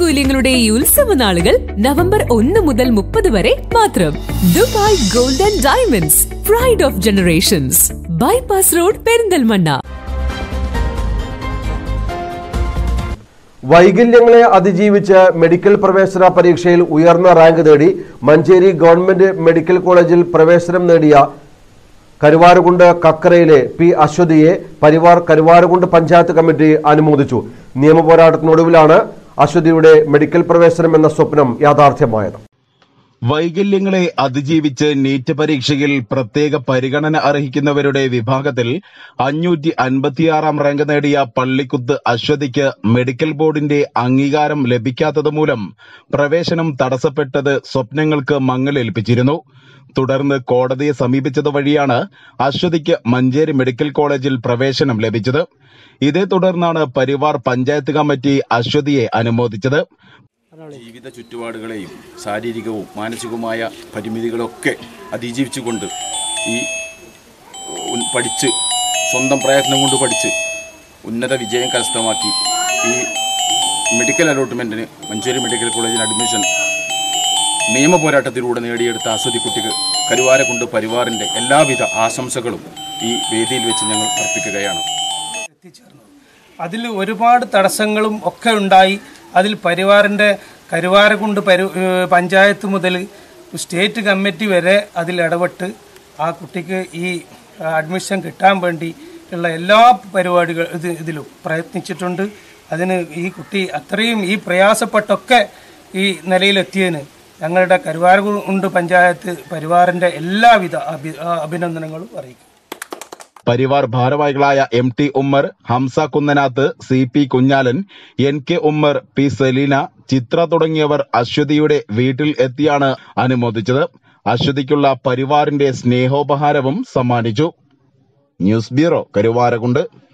ആനുകൂല്യങ്ങളുടെ ഈ ഉത്സവ നാളുകൾ നവംബർ ഒന്ന് മുതൽ മുപ്പത് വരെ മാത്രം Dubai golden diamonds pride of generations bypass road Perinthalmanna വൈകല്യങ്ങളെ അതിജീവിച്ച് മെഡിക്കൽ പ്രവേശന പരീക്ഷയിൽ ഉയർന്ന റാങ്ക് നേടി മഞ്ചേരി ഗവൺമെന്റ് മെഡിക്കൽ കോളേജിൽ പ്രവേശനം നേടിയ കരുവാരുകുണ്ട് കക്കരയിലെ പി അശ്വതിയെ പരിവാർ കരുവാരുകുണ്ട് പഞ്ചായത്ത് കമ്മിറ്റി അനുമോദിച്ചു നിയമപോരാട്ടത്തിനൊടുവിലാണ് അശ്വതിയുടെ മെഡിക്കൽ പ്രവേശനം എന്ന സ്വപ്നം യാഥാർത്ഥ്യമായത് വൈകല്യങ്ങളെ അതിജീവിച്ച് നീറ്റ് പരീക്ഷയിൽ പ്രത്യേക പരിഗണന അർഹിക്കുന്നവരുടെ വിഭാഗത്തിൽ അഞ്ഞൂറ്റി അൻപത്തിയാറാം റാങ്ക് നേടിയ പള്ളിക്കുത്ത് അശ്വതിക്ക് മെഡിക്കൽ ബോർഡിന്റെ അംഗീകാരം ലഭിക്കാത്തത് മൂലം പ്രവേശനം തടസ്സപ്പെട്ടത് സ്വപ്നങ്ങൾക്ക് മങ്ങലേൽപ്പിച്ചിരുന്നു തുടർന്ന് കോടതിയെ സമീപിച്ചത് വഴിയാണ് അശ്വതിക്ക് മഞ്ചേരി മെഡിക്കൽ കോളേജിൽ പ്രവേശനം ലഭിച്ചത് ഇതേ തുടർന്നാണ് പരിവാർ പഞ്ചായത്ത് കമ്മിറ്റി അശ്വതിയെ അനുമോദിച്ചത് ജീവിത ചുറ്റുപാടുകളെയും ശാരീരികവും മാനസികവുമായ പരിമിതികളൊക്കെ അതിജീവിച്ചുകൊണ്ട് ഈ ഉൻ- പഠിച്ച് സ്വന്തം പ്രയത്നം കൊണ്ട് പഠിച്ച് ഉന്നത വിജയം കരസ്ഥമാക്കി ഈ മെഡിക്കൽ അലോട്ട്മെൻറ്റിന് മഞ്ചേരി മെഡിക്കൽ കോളേജിൽ അഡ്മിഷൻ നിയമ പോരാട്ടത്തിലൂടെ നേടിയെടുത്ത അശ്വതി കുട്ടിക്ക് കരുവാരക്കുണ്ട് പരിവാറിൻ്റെ എല്ലാവിധ ആശംസകളും ഈ വേദിയിൽ വെച്ച് ഞങ്ങൾ അർപ്പിക്കുകയാണ് അതിൽ ഒരുപാട് തടസ്സങ്ങളും ഒക്കെ ഉണ്ടായി അതിൽ പരിവാറിൻ്റെ കരുവാരക്കുണ്ട് പരു ഏഹ് പഞ്ചായത്ത് മുതൽ സ്റ്റേറ്റ് കമ്മിറ്റി വരെ അതിൽ ഇടപെട്ട് ആ കുട്ടിക്ക് ഈ അഡ്മിഷൻ കിട്ടാൻ വേണ്ടി ഉള്ള എല്ലാ പരിപാടികൾ ഇത് ഇതിലും പ്രയത്നിച്ചിട്ടുണ്ട് അതിന് ഈ കുട്ടി അത്രയും ഈ പ്രയാസപ്പെട്ടൊക്കെ ഈ നിലയിലെത്തിയതിന് ഞങ്ങളുടെ കരുവാരക്കുണ്ട് പഞ്ചായത്ത് പരിവാറിൻ്റെ എല്ലാവിധ അഭി അഭിനന്ദനങ്ങളും അറിയിക്കും പരിവാർ ഭാരവാഹികളായ M T Ummer Hamsa Kunnanath C P Kunhalan N K Ummer P Saleena Chithra തുടങ്ങിയവർ അശ്വതിയുടെ വീട്ടിൽ എത്തിയാണ് അനുമോദിച്ചത് അശ്വതിക്കുള്ള പരിവാറിന്റെ സ്നേഹോപഹാരവും സമ്മാനിച്ചു ന്യൂസ് ബ്യൂറോ കരുവാരകുണ്ട്